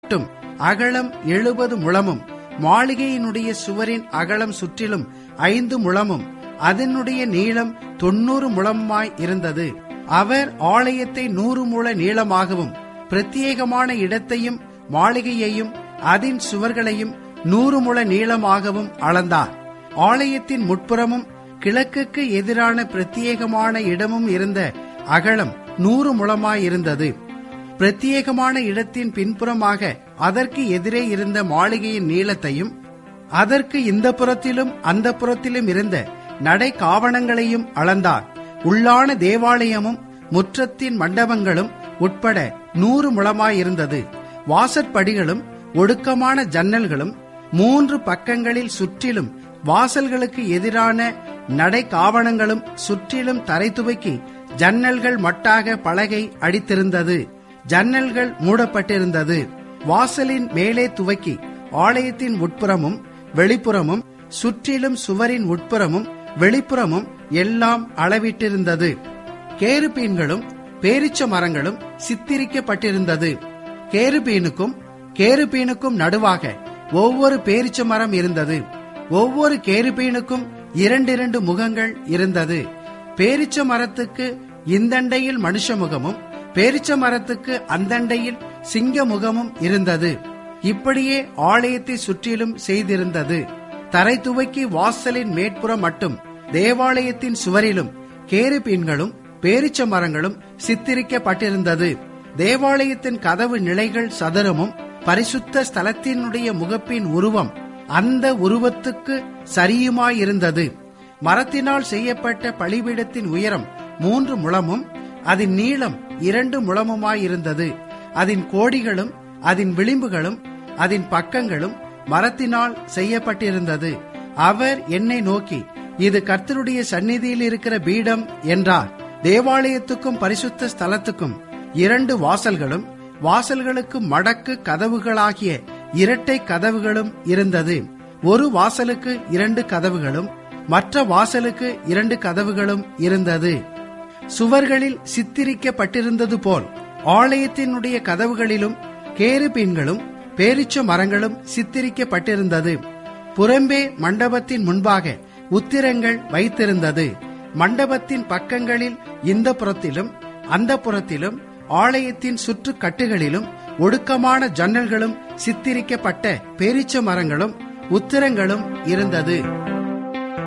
மட்டும் அகலம் எழுபது முழமும் மாளிகையினுடைய சுவரின் அகலம் சுற்றிலும் ஐந்து முழமும் அதனுடைய நீளம் தொண்ணூறு முழமாய் இருந்தது அவர் ஆலயத்தை நூறு முழ நீளமாகவும் பிரத்யேகமான இடத்தையும் மாளிகையையும் அதன் சுவர்களையும் நூறு முழ நீளமாகவும் அளந்தார் ஆலயத்தின் முட்புறமும் கிழக்குக்கு எதிரான பிரத்யேகமான இடமும் இருந்த அகலம் நூறு முழமாயிருந்தது பிரத்யேகமான இடத்தின் பின்புறமாக அதற்கு எதிரே இருந்த மாளிகையின் நீளத்தையும் அதற்கு இந்த புறத்திலும் அந்த புறத்திலும் இருந்த நடை காவணங்களையும் அளந்தார் உள்ளான தேவாலயமும் முற்றத்தின் மண்டபங்களும் உட்பட நூறு முழமாயிருந்தது வாசற்படிகளும் ஒடுக்கமான ஜன்னல்களும் மூன்று பக்கங்களில் சுற்றிலும் வாசல்களுக்கு எதிரான நடை காவணங்களும் சுற்றிலும் தரை துவக்கி ஜன்னல்கள் மட்டாக பலகை அடித்திருந்தது ஜன்னல்கள் மூடப்பட்டிருந்தது வாசலின் மேலே துவக்கி ஆலயத்தின் உட்புறமும் வெளிப்புறமும் சுற்றிலும் சுவரின் உட்புறமும் வெளிப்புறமும் எல்லாம் அளவிட்டிருந்தது கேருபீன்களும் பேரிச்ச மரங்களும் சித்திரிக்கப்பட்டிருந்தது கேருபீனுக்கும் கேருபீனுக்கும் நடுவாக ஒவ்வொரு பேரிச்ச மரம் இருந்தது ஒவ்வொரு கேருபீனுக்கும் இரண்டிரண்டு முகங்கள் இருந்தது பேரிச்ச மரத்துக்கு இந்தண்டையில் மனுஷ முகமும் பேரிச்ச மரத்துக்கு அந்தண்டையில் சிங்க முகமும் இருந்தது இப்படியே ஆலயத்தை சுற்றிலும் செய்திருந்தது தரை துவக்கி வாசலின் மேற்புறம் மட்டும் தேவாலயத்தின் சுவரிலும் கேருபீன்களும் பேரிச்ச மரங்களும் சித்தரிக்கப்பட்டிருந்தது தேவாலயத்தின் கதவு நிலைகள் சதுரமும் பரிசுத்த ஸ்தலத்தினுடைய முகப்பின் உருவம் அந்த உருவத்துக்கு சரியுமாயிருந்தது மரத்தினால் செய்யப்பட்ட பலிபீடத்தின் உயரம் மூன்று முழமும் அதன் நீளம் இரண்டு முழமுமாயிருந்தது அதன் கோடிகளும் அதன் விளிம்புகளும் அதன் பக்கங்களும் மரத்தினால் செய்யப்பட்டிருந்தது அவர் என்னை நோக்கி இது கர்த்தருடைய சந்நிதியில் இருக்கிற பீடம் என்றார் தேவாலயத்துக்கும் பரிசுத்த ஸ்தலத்துக்கும் இரண்டு வாசல்களும் வாசல்களுக்கு மடக்கு கதவுகளாகிய இரட்டை கதவுகளும் இருந்தது ஒரு வாசலுக்கு இரண்டு கதவுகளும் மற்ற வாசலுக்கு இரண்டு கதவுகளும் இருந்தது சுவர்களில் சித்திரிக்கப்பட்டிருந்தது போல் ஆலயத்தினுடைய கதவுகளிலும் கேருபீன்களும் பேரிச்ச மரங்களும் சித்திரிக்கப்பட்டிருந்தது புறம்பே மண்டபத்தின் முன்பாக உத்திரங்கள் வைத்திருந்தது மண்டபத்தின் பக்கங்களில் இந்த புறத்திலும் அந்த புறத்திலும் ஆலயத்தின் சுற்று கட்டுகளிலும் ஒடுக்கமான ஜன்னல்களும் சித்திரிக்கப்பட்ட பேரிச்ச மரங்களும் உத்திரங்களும் இருந்தது